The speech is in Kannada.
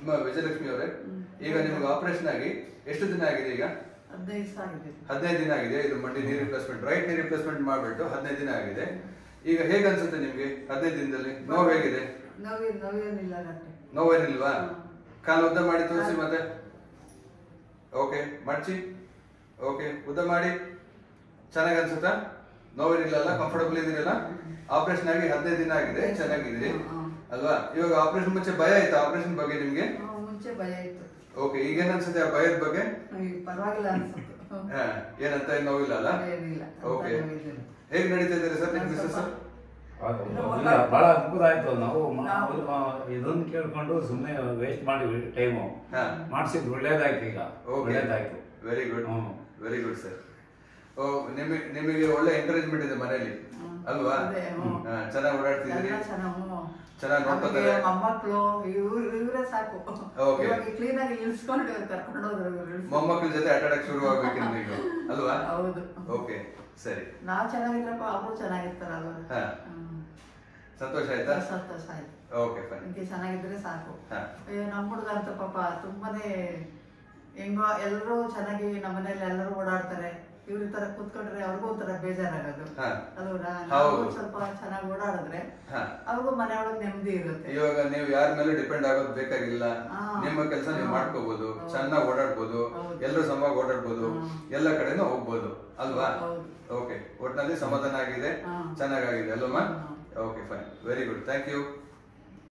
ಮ- ವಿಜಯಲಕ್ಷ್ಮಿ ಅವರೇ ಈಗ ನಿಮ್ಗೆ ಆಪರೇಷನ್ ಆಗಿ ಎಷ್ಟು ದಿನ ಆಗಿದೆ ಈಗ ಹದಿನೈದು ದಿವಸ ಆಗಿದೆ ಹದಿನೈದು ದಿನ ಆಗಿದೆ ಇದು ಮಂಡಿ ನೀರ್ ರಿಪ್ಲೇಸ್ಮೆಂಟ್ ರೈಟ್ ನೀರ್ ರಿಪ್ಲೇಸ್ಮೆಂಟ್ ಮಾಡ್ಬಿಟ್ಟು ಹದಿನೈದು ದಿನ ಆಗಿದೆ ಈಗ ಹೇಗೆ ಅನ್ಸುತ್ತೆ ನಿಮ್ಗೆ ಹದಿನೈದು ದಿನದಲ್ಲಿ ನೋವು ಹೇಗಿದೆ ನೋವೇ ನೋವೇನಿಲ್ಲ ಗಂಟೆ ನೋವೇನಿಲ್ವಾ ಕಾಲು ಉದ್ದ ಮಾಡಿ ತೋರಿಸಿ ಮತ್ತೆ ಓಕೆ ಮಡ್ಚಿ ಓಕೆ ಉದ್ದ ಮಾಡಿ ಚೆನ್ನಾಗಿ ಅನ್ಸುತ್ತಾ ನೋವೇನಿಲ್ಲಲ್ಲ ಕಂಫರ್ಟಬಲ್ ಇದೀರಲ್ಲ ಆಪರೇಷನ್ ಆಗಿ ಹದಿನೈದು ದಿನ ಆಗಿದೆ ಚೆನ್ನಾಗಿದ್ದೀರಿ ಅಲ್ವಾ ಇವಾಗ ಆಪರೇಷನ್ ಮುಂಚೆ ಭಯ ಆಯ್ತಾ ಆಪರೇಷನ್ ಬಗ್ಗೆ ನಿಮ್ಗೆ ಹ್ಮ್, ಮುಂಚೆ ಭಯ ಇತ್ತು ಓಕೆ ಈಗೇನ್ ಅನ್ಸುತ್ತೆ ಆ ಭಯದ ಬಗ್ಗೆ ಈಗ ಪರವಾಗಿಲ್ಲ ಅನ್ಸುತ್ತೆ ಹ್ಮ್. ಹಾ, ಏನಂತ ಏನ್ ನೋವಿಲ್ಲ ಅಲ್ಲ ಏನಿಲ್ಲ ಅಂತ ಓಕೆ ನೋವಿಲ್ಲ. ಹೇಗ್ ನಡೀತಾ ಇದ್ದಾರೆ ಸರ್ ನಿಮ್ ಮಿಸ್ಸಸ್ ಅದು ಇಲ್ಲ ಬಹಳ ಅದ್ಭುತ ಆಯ್ತು ನಾವು ಮ- ಅವ್ರು, ಆ, ಇದನ್ನ ಕೇಳ್ಕೊಂಡು ಸುಮ್ಮನೆ ವೇಸ್ಟ್ ಮಾಡಿದ್ವಿ ಟೈಮು ಹಾ. ಮಾಡಿಸಿದ್ದು ಒಳ್ಳೇದಾಯ್ತು ಈಗ ಓಕೆ ಒಳ್ಳೇದಾಯ್ತು very good hmm. Very good sir ಓ ನಿಮಗೆ ನಿಮಗೆ ಒಳ್ಳೆ ಎಂಕರೇಜ್ಮೆಂಟ್ ಇದೆ ಮನೆಯಲ್ಲಿ ಹ್ಮ್. ಅಲ್ವಾ ಅದೇ, ಹ್ಮ್. ಹಾ, ಚೆನ್ನಾಗಿ ಓಡಾಡ್ತಿದ್ದೀರಿ ಎಲ್ಲ ಚೆನ್ನಾಗ್ ಹ್ಮ್. ಚೆನ್ನಾಗ್ ನೋಡ್ಕೊತಾರೆ. ನಮ್ಗೆ ಮೊಮ್ಮಕ್ಳು ಇವ್ರು ಇವರೇ ಸಾಕು ಓಕೆ. ಇವಾಗ ಕ್ಲೀನ್ ಆಗಿ ಇಳಿಸ್ಕೊಂಡು ಕರ್ಕೊಂಡು ಹೋದ್ರು ಇವ್ರು ಇಳ್ಸಿ. ಮೊಮ್ಮಕ್ಕಳ ಜೊತೆ ಆಟ ಆಡಕ್ ಶುರು ಆಗ್ಬೇಕು ಈಗ ಅಲ್ವಾ ಹೌದು ಓಕೆ ಸರಿ ನಾವ್ ಚೆನ್ನಾಗಿದ್ರಪ್ಪ ಅವರು ಚೆನ್ನಾಗಿರ್ತಾರಲ್ವ ಹಾ. ಹ್ಮ್. ಸಂತೋಷ ಆಯ್ತಾ ಸಂತೋಷ ಆಯ್ತು ಓಕೆ ಫೈನ್ ನಿಮ್ಗೆ ಚೆನ್ನಾಗಿದ್ರೆ ಸಾಕು ಹಾ. ಅಯ್ಯೋ ನಮ್ಮ ಹುಡುಗ ಅಂತ ಪಾಪ ತುಂಬಾನೇ ಹೆಂಗೋ ಎಲ್ಲರೂ ಚೆನ್ನಾಗಿ ನಮ್ಮನೇಲಿ ಎಲ್ಲರೂ ಓಡಾಡ್ತಾರೆ ಇವ್ರ ಈ ತರ ಕೂತ್ಕೊಂಡ್ರೆ ಅವ್ರಿಗೂ ಒಂಥರ ಬೇಜಾರಾಗೋದು ಹಾ. ಅಲ್ವರಾ ನಾವು ಹೌದು. ಸ್ವಲ್ಪ ಚೆನ್ನಾಗಿ ಓಡಾಡಿದ್ರೆ ಹಾ. ಅವ್ರಿಗೂ ಮನೆಯೊಳಗೆ ನೆಮ್ಮದಿ ಇರುತ್ತೆ ಇವಾಗ ನೀವು ಯಾರ ಮೇಲೆ ಡಿಪೆಂಡ್ ಆಗೋದು ಬೇಕಾಗಿಲ್ಲ ಹಾ. ನಿಮ್ಮ ಕೆಲಸ ನೀವು ಹಾ. ಮಾಡ್ಕೋಬಹುದು ಹೌದು. ಚೆನ್ನಾಗಿ ಓಡಾಡ್ಬೋದು ಹೌದು. ಎಲ್ಲರೂ ಸಮಾಗಿ ಓಡಾಡ್ಬೋದು ಹಾ. ಎಲ್ಲ ಕಡೆನೂ ಹೋಗ್ಬೋದು ಅಲ್ವಾ ಹೌದು. ಓಕೆ ಒಟ್ನಲ್ಲಿ ಸಮಾಧಾನ ಆಗಿದೆ ಹಾ. ಚೆನ್ನಾಗಾಗಿದೆ ಅಲ್ವಮ್ಮ ಹಾ. Okay fine very good thank you